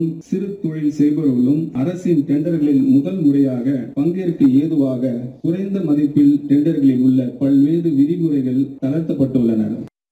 சிறு தொழில் செய்பவர்களும் அரசின் டெண்டர்களில் முதல் முறையாக பங்கேற்க ஏதுவாக குறைந்த மதிப்பில் டெண்டர்களில் உள்ள பல்வேறு விதிமுறைகள் தளர்த்தப்பட்டுள்ளன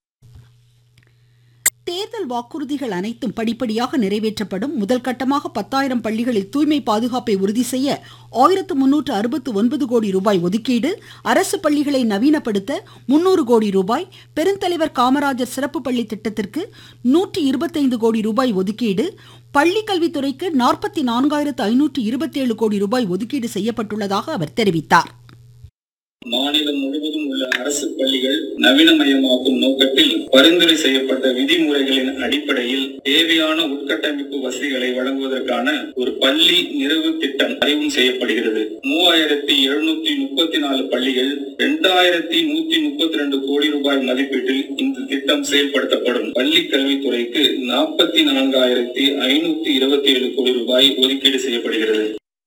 தேர்தல் வாக்குறுதிகள் அனைத்தும் படிப்படியாக நிறைவேற்றப்படும் முதல் கட்டமாக பத்தாயிரம் பள்ளிகளில் தூய்மை பாதுகாப்பை உறுதி செய்ய ஆயிரத்து முன்னூற்று அறுபத்து ஒன்பது கோடி ரூபாய் ஒதுக்கீடு அரசு பள்ளிகளை நவீனப்படுத்த முன்னூறு கோடி ரூபாய் பெருந்தலைவர் காமராஜர் சிறப்பு பள்ளி திட்டத்திற்கு நூற்றி இருபத்தைந்து கோடி ரூபாய் ஒதுக்கீடு பள்ளி கல்வித்துறைக்கு நாற்பத்தி நான்காயிரத்து ஐநூற்று இருபத்தேழு கோடி ரூபாய் ஒதுக்கீடு செய்யப்பட்டுள்ளதாக அவர் தெரிவித்தார் மாநிலம் முழுவதும் உள்ள அரசு பள்ளிகள் நவீனமயமாக்கும் நோக்கத்தில் பரிந்துரை செய்யப்பட்ட விதிமுறைகளின் அடிப்படையில் தேவையான உட்கட்டமைப்பு வசதிகளை வழங்குவதற்கான ஒரு பள்ளி நிறைவு திட்டம் அறிமுகம் செய்யப்படுகிறது மூவாயிரத்தி எழுநூத்தி முப்பத்தி நாலு பள்ளிகள் இரண்டாயிரத்தி நூத்தி முப்பத்தி ரெண்டு கோடி ரூபாய் மதிப்பீட்டில் இந்த திட்டம் செயல்படுத்தப்படும் பள்ளி கல்வித்துறைக்கு நாற்பத்தி நான்காயிரத்தி ஐநூத்தி இருபத்தி ஏழு கோடி ரூபாய் ஒதுக்கீடு செய்யப்படுகிறது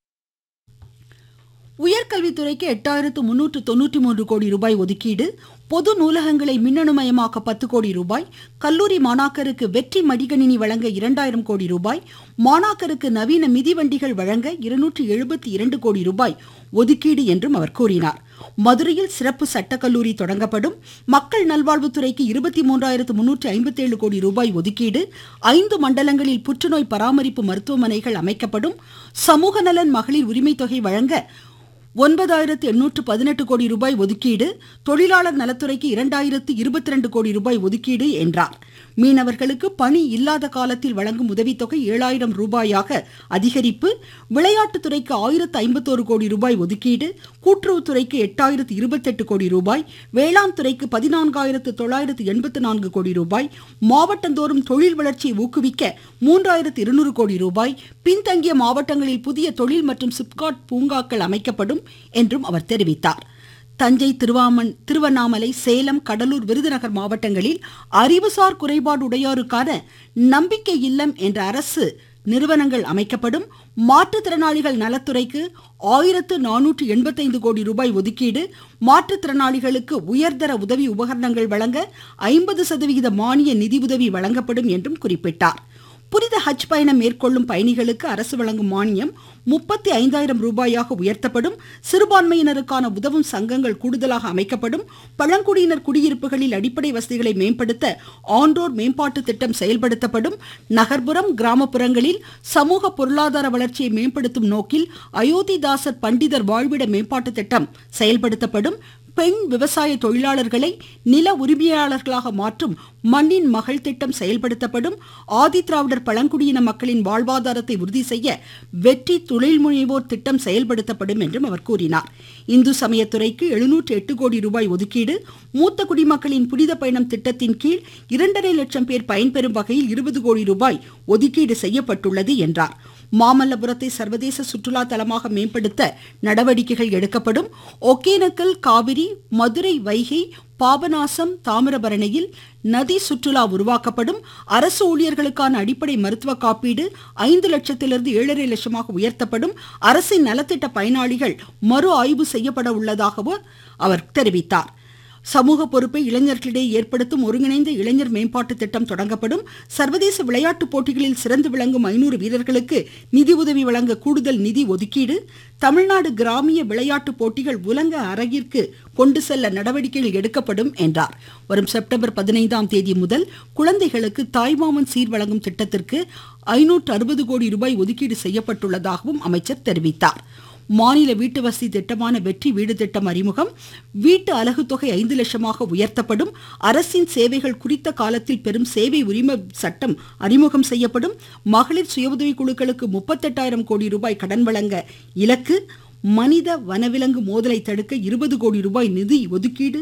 உயர்கல்வித்துறைக்கு எட்டாயிரத்து முன்னூற்று தொன்னூற்றி மூன்று கோடி ரூபாய் ஒதுக்கீடு பொது நூலகங்களை மின்னணுமயமாக்க பத்து கோடி ரூபாய் கல்லூரி மாணாக்கருக்கு வெற்றி மடிகணினி வழங்க இரண்டாயிரம் கோடி ரூபாய் மாணாக்கருக்கு நவீன மிதிவண்டிகள் வழங்க இருநூற்று எழுபத்தி இரண்டு கோடி ரூபாய் ஒதுக்கீடு என்றும் அவர் கூறினார் மதுரையில் சிறப்பு சட்டக்கல்லூரி தொடங்கப்படும் மக்கள் நல்வாழ்வுத்துறைக்கு இருபத்தி மூன்றாயிரத்து முன்னூற்றி ஐம்பத்தி ஏழு கோடி ரூபாய் ஒதுக்கீடு ஐந்து மண்டலங்களில் புற்றுநோய் பராமரிப்பு மருத்துவமனைகள் அமைக்கப்படும் சமூக நலன் மகளிர் உரிமை தொகை வழங்க ஒன்பதாயிரத்து எண்ணூற்று பதினெட்டு கோடி ரூபாய் ஒதுக்கீடு தொழிலாளர் நலத்துறைக்கு இரண்டாயிரத்து இருபத்தி ரெண்டு கோடி ரூபாய் ஒதுக்கீடு என்றார் மீனவர்களுக்கு பணி இல்லாத காலத்தில் வழங்கும் உதவித்தொகை ஏழாயிரம் ரூபாயாக அதிகரிப்பு விளையாட்டுத்துறைக்கு ஆயிரத்து ஐம்பத்தோரு கோடி ரூபாய் ஒதுக்கீடு கூட்டுறவுத்துறைக்கு எட்டாயிரத்து இருபத்தெட்டு கோடி ரூபாய் வேளாண் துறைக்கு பதினான்காயிரத்து தொள்ளாயிரத்து எண்பத்து நான்கு கோடி ரூபாய் மாவட்டந்தோறும் தொழில் வளர்ச்சியை ஊக்குவிக்க மூன்றாயிரத்து இருநூறு கோடி ரூபாய் பின்தங்கிய மாவட்டங்களில் புதிய தொழில் மற்றும் சிப்காட் பூங்காக்கள் அமைக்கப்படும் என்றும் அவர் தெரிவித்தார் தஞ்சை திருவாமன் திருவண்ணாமலை சேலம் கடலூர் விருதுநகர் மாவட்டங்களில் அறிவுசார் குறைபாடு உடையோருக்கான நம்பிக்கை இல்லம் என்ற அரசு நிறுவனங்கள் அமைக்கப்படும் மாற்றுத்திறனாளிகள் நலத்துறைக்கு ஆயிரத்து நானூற்று எண்பத்தைந்து கோடி ரூபாய் ஒதுக்கீடு மாற்றுத்திறனாளிகளுக்கு உயர்தர உதவி உபகரணங்கள் வழங்க ஐம்பது சதவிகித மானிய நிதியுதவி வழங்கப்படும் என்றும் குறிப்பிட்டார் புனித ஹஜ் பயணம் மேற்கொள்ளும் பயணிகளுக்கு அரசு வழங்கும் மானியம் முப்பத்தி ஐந்தாயிரம் ரூபாயாக உயர்த்தப்படும் சிறுபான்மையினருக்கான உதவும் சங்கங்கள் கூடுதலாக அமைக்கப்படும் பழங்குடியினர் குடியிருப்புகளில் அடிப்படை வசதிகளை மேம்படுத்த ஆன்றோர் மேம்பாட்டு திட்டம் செயல்படுத்தப்படும் நகர்ப்புறம் கிராமப்புறங்களில் சமூக பொருளாதார வளர்ச்சியை மேம்படுத்தும் நோக்கில் அயோத்திதாசர் பண்டிதர் வாழ்விட மேம்பாட்டு திட்டம் செயல்படுத்தப்படும் பெண் விவசாய தொழிலாளர்களை நில உரிமையாளர்களாக மாற்றும் மண்ணின் மகள் திட்டம் செயல்படுத்தப்படும் ஆதிதிராவிடர் பழங்குடியின மக்களின் வாழ்வாதாரத்தை உறுதி செய்ய வெற்றி தொழில் முனைவோர் திட்டம் செயல்படுத்தப்படும் என்றும் அவர் கூறினார் இந்து சமயத்துறைக்கு எழுநூற்று எட்டு கோடி ரூபாய் ஒதுக்கீடு மூத்த குடிமக்களின் புனித பயணம் திட்டத்தின் கீழ் இரண்டரை லட்சம் பேர் பயன்பெறும் வகையில் இருபது கோடி ரூபாய் ஒதுக்கீடு செய்யப்பட்டுள்ளது என்றார் மாமல்லபுரத்தை சர்வதேச சுற்றுலா தலமாக மேம்படுத்த நடவடிக்கைகள் எடுக்கப்படும் ஒகேனக்கல் காவிரி மதுரை வைகை பாபநாசம் தாமிரபரணியில் நதி சுற்றுலா உருவாக்கப்படும் அரசு ஊழியர்களுக்கான அடிப்படை மருத்துவ காப்பீடு ஐந்து லட்சத்திலிருந்து ஏழரை லட்சமாக உயர்த்தப்படும் அரசின் நலத்திட்ட பயனாளிகள் மறு ஆய்வு செய்யப்பட உள்ளதாகவும் அவர் தெரிவித்தார் சமூக பொறுப்பை இளைஞர்களிடையே ஏற்படுத்தும் ஒருங்கிணைந்த இளைஞர் மேம்பாட்டு திட்டம் தொடங்கப்படும் சர்வதேச விளையாட்டுப் போட்டிகளில் சிறந்து விளங்கும் ஐநூறு வீரர்களுக்கு நிதி உதவி வழங்க கூடுதல் நிதி ஒதுக்கீடு தமிழ்நாடு கிராமிய விளையாட்டுப் போட்டிகள் உலக அரங்கிற்கு கொண்டு செல்ல நடவடிக்கைகள் எடுக்கப்படும் என்றார் வரும் செப்டம்பர் பதினைந்தாம் தேதி முதல் குழந்தைகளுக்கு தாய்மாமன் சீர் வழங்கும் திட்டத்திற்கு ஐநூற்று அறுபது கோடி ரூபாய் ஒதுக்கீடு செய்யப்பட்டுள்ளதாகவும் அமைச்சர் தெரிவித்தார் மாநில வீட்டு வசதி திட்டமான வெற்றி வீடு திட்டம் அறிமுகம் வீட்டு அலகு தொகை ஐந்து லட்சமாக உயர்த்தப்படும் அரசின் சேவைகள் குறித்த காலத்தில் பெறும் சேவை உரிம சட்டம் அறிமுகம் செய்யப்படும் மகளிர் சுய உதவி குழுக்களுக்கு முப்பத்தெட்டாயிரம் கோடி ரூபாய் கடன் வழங்க இலக்கு மனித வனவிலங்கு மோதலை தடுக்க இருபது கோடி ரூபாய் நிதி ஒதுக்கீடு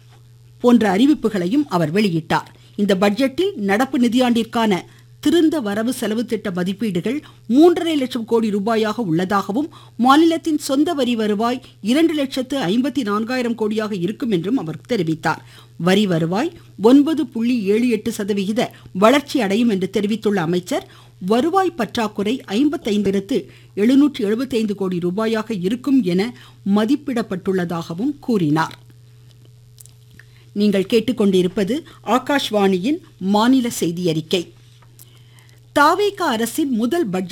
போன்ற அறிவிப்புகளையும் அவர் வெளியிட்டார் இந்த பட்ஜெட்டில் நடப்பு நிதியாண்டிற்கான திருந்த வரவு செலவு திட்ட மதிப்பீடுகள் மூன்றரை லட்சம் கோடி ரூபாயாக உள்ளதாகவும் மாநிலத்தின் சொந்த வரி வருவாய் இரண்டு லட்சத்து ஐம்பத்தி நான்காயிரம் கோடியாக இருக்கும் என்றும் அவர் தெரிவித்தார் வரி வருவாய் ஒன்பது புள்ளி ஏழு எட்டு சதவிகித வளர்ச்சி அடையும் என்று தெரிவித்துள்ள அமைச்சர் வருவாய் பற்றாக்குறை ஐம்பத்தைந்திற்கு எழுநூற்று எழுபத்தைந்து கோடி ரூபாயாக இருக்கும் என மதிப்பிடப்பட்டுள்ளதாகவும் கூறினார் நீங்கள் கேட்டுக்கொண்டிருப்பது ஆகாஷ்வாணியின் மாநில செய்தி அறிக்கை தாவேகா அரசின் முதல் பட்ஜெட்